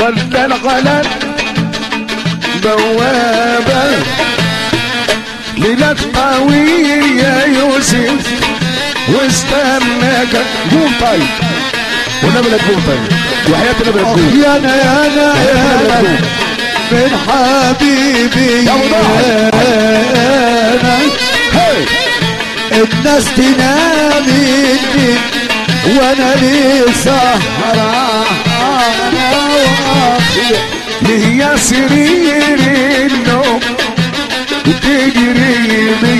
ولا الغلط بوابة ليلك طويل يا يوسف واستناك قوم طيب والنبي لا تقوم طيب وحياة النبي لا تقوم يا انا يا انا يا لا انا تقوم من حبيبي يا أبو ضاحك. انا هاي الناس تنام مني وانا لي سهران ليه يا سرير النوم وتجري بي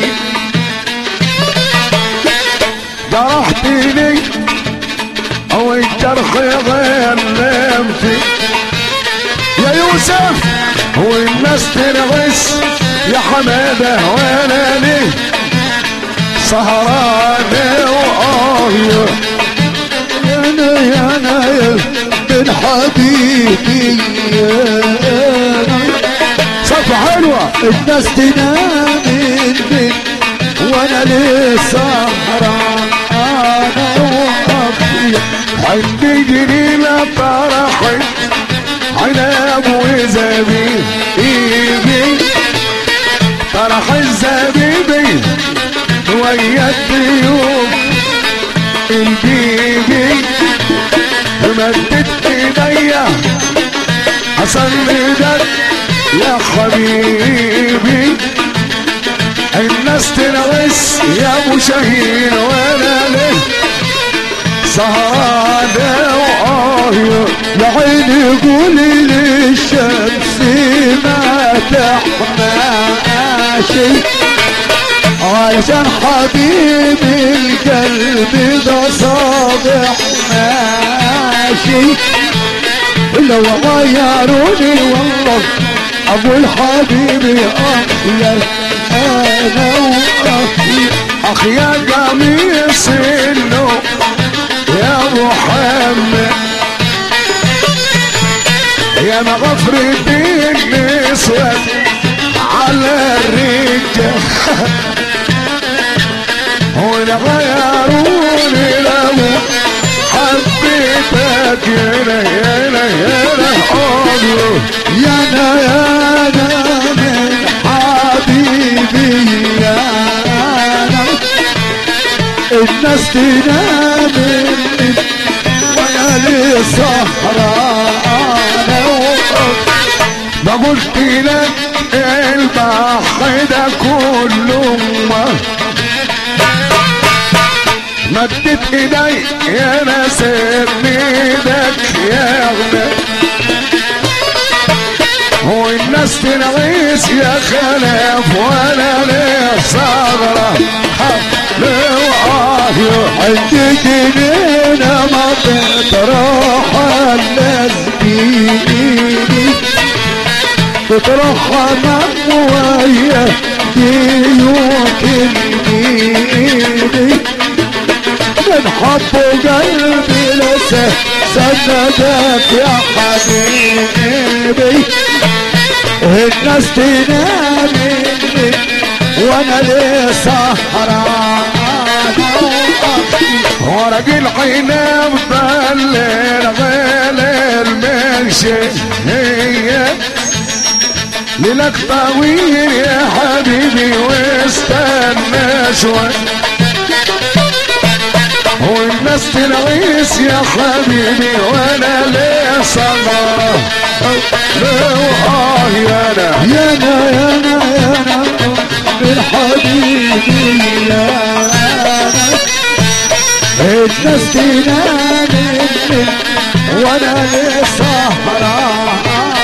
جرحتني او الجرح غلمتي يا يوسف والناس تنغس يا حماده وانا ليه سهران وآه يا انا يا انا يا من حبيبي انا صفة حلوة الناس تنام مني وانا لي سهران انا وقفي عندي جنينة فرحي عنب وزبيب ايدي فرح الزبيبي ويا الطيوب البيبي مدت ايديا اصلي يا حبيبي الناس تنغس يا ابو شهير وانا ليه سهران وآه يا عيني قولي للشمس ما تحماشي علشان حبيبي القلب ده صابح ماشي لو غيروني والله ابو الحبيب اخير انا واخير اخ يا قميص النوم يا محمد يا مغفرة النسوة على الرجال ونغيروني لو حبيتك يا يا يا الله يا انا يا انا من حبيبي يا انا الناس تنام مني وانا لي سهران ما قلت لك البحر ده كله ما مدت ايدي يا ناس ايدك يا غنى والناس تنغيس يا خلاف وانا ليه صغرة حبل وعافية عندي جنينة ما بتروح الناس بإيدي بتروح أمام ويا ديوك الإيدي من حب قلبي لسه سندك يا حبيبي الناس تنام مني وانا ليه سهران ورق العنب بالليل غير المنشي هي ليلك طويل يا حبيبي واستنى شوي والناس تنعيس يا حبيبي وانا ليه صغرة لو اه يا انا يا انا يا انا يا انا من حبيبي يا انا الناس تنام مني وانا لسهران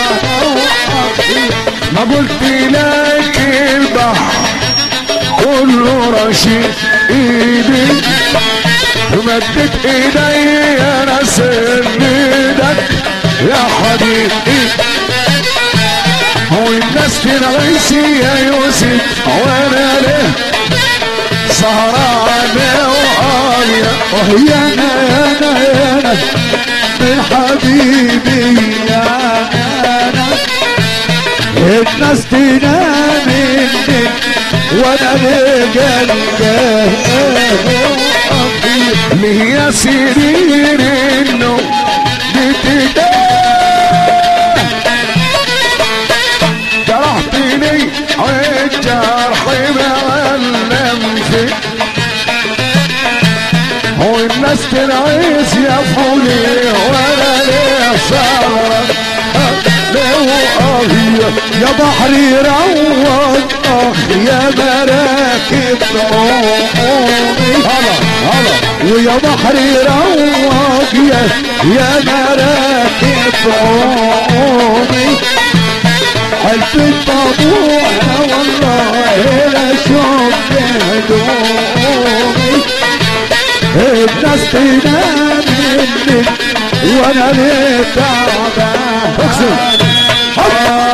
ما قلت لك البحر كله رشيد ايدي مدت ايدي انا سندك يا حبيبي والناس تنغيسي يا يوسف وانا ليه سهران وعالية يا انا يا انا يا انا من حبيبي يا انا الناس تنام مني وانا لقلبي اللي هي سرير النوم بتدار عريس يا فولي وانا ليه صار يا بحري روض اخ يا مراكب عمري هلا هلا ويا بحري روض يا يا مراكب عمري حلف الطبوع والله لا شوف هدومي الناس تنام الليل وانا ليه تعبان اقسم. آه